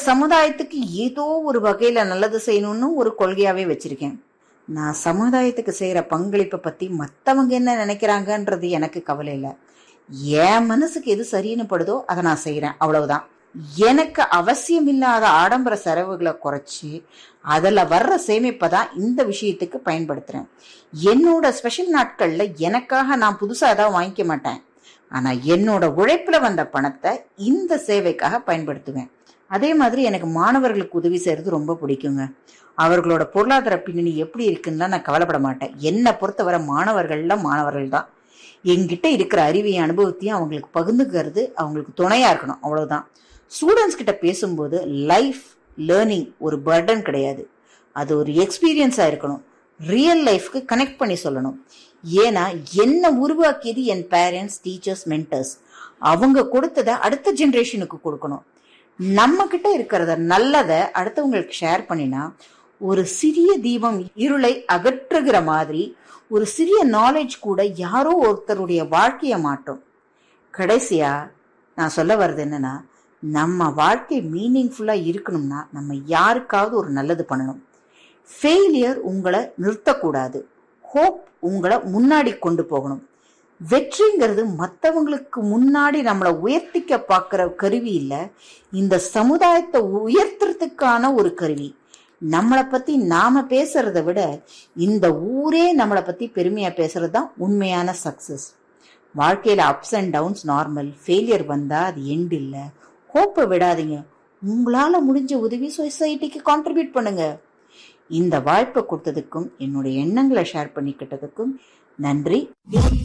சமுதாயத்துக்கு ஏதோ ஒரு வகையில நல்லது செய்யணும்னு ஒரு கொள்கையாவே வச்சிருக்கேன் நான் சமுதாயத்துக்கு செய்யற பங்களிப்பை பத்தி மத்தவங்க என்ன நினைக்கிறாங்கன்றது எனக்கு கவலை இல்லை என் மனசுக்கு எது சரின்னு படுதோ அதை நான் செய்யறேன் அவ்வளவுதான் எனக்கு அவசியம் இல்லாத ஆடம்பர செலவுகளை குறைச்சி அதுல வர்ற சேமிப்பை தான் இந்த விஷயத்துக்கு பயன்படுத்துறேன் என்னோட ஸ்பெஷல் நாட்கள்ல எனக்காக நான் புதுசா ஏதாவது வாங்கிக்க மாட்டேன் ஆனா என்னோட உழைப்புல வந்த பணத்தை இந்த சேவைக்காக பயன்படுத்துவேன் அதே மாதிரி எனக்கு மாணவர்களுக்கு உதவி செய்யறது ரொம்ப பிடிக்குங்க அவர்களோட பொருளாதார பின்னணி எப்படி இருக்குன்னா நான் கவலைப்பட மாட்டேன் என்னை பொறுத்தவரை மாணவர்கள்ல மாணவர்கள் தான் என்கிட்ட இருக்கிற அறிவையும் அனுபவத்தையும் அவங்களுக்கு பகிர்ந்துக்கிறது அவங்களுக்கு துணையா இருக்கணும் அவ்வளவுதான் ஸ்டூடெண்ட்ஸ் கிட்ட பேசும்போது லைஃப் லேர்னிங் ஒரு பர்டன் கிடையாது அது ஒரு எக்ஸ்பீரியன்ஸா இருக்கணும் ரியல் லைஃப்க்கு கனெக்ட் பண்ணி சொல்லணும் ஏன்னா என்ன உருவாக்கியது என் பேரண்ட்ஸ் டீச்சர்ஸ் மென்டர்ஸ் அவங்க கொடுத்ததை அடுத்த ஜெனரேஷனுக்கு கொடுக்கணும் நம்ம கிட்ட இருக்கிறத நல்லதை அடுத்தவங்களுக்கு ஷேர் பண்ணினா ஒரு சிறிய தீபம் இருளை அகற்றுகிற மாதிரி ஒரு சிறிய நாலேஜ் கூட யாரோ ஒருத்தருடைய வாழ்க்கையை மாற்றும் கடைசியா நான் சொல்ல வர்றது என்னன்னா நம்ம வாழ்க்கை மீனிங்ஃபுல்லா இருக்கணும்னா நம்ம யாருக்காவது ஒரு நல்லது பண்ணணும் ஃபெயிலியர் உங்களை நிறுத்தக்கூடாது ஹோப் உங்களை முன்னாடி கொண்டு போகணும் வெற்றிங்கிறது மற்றவங்களுக்கு முன்னாடி நம்மளை உயர்த்திக்க பார்க்குற கருவி இல்லை இந்த சமுதாயத்தை உயர்த்துறதுக்கான ஒரு கருவி நம்மளை பத்தி நாம பேசுறத விட இந்த ஊரே நம்மளை பத்தி பெருமையா பேசுறது தான் உண்மையான சக்சஸ் வாழ்க்கையில ups and downs normal failure வந்தா அது எண்ட் இல்லை ஹோப்பை விடாதீங்க உங்களால முடிஞ்ச உதவி சொசைட்டிக்கு கான்ட்ரிபியூட் பண்ணுங்க இந்த வாய்ப்பை கொடுத்ததுக்கும் என்னுடைய எண்ணங்களை ஷேர் பண்ணிக்கிட்டதுக்கும் நன்றி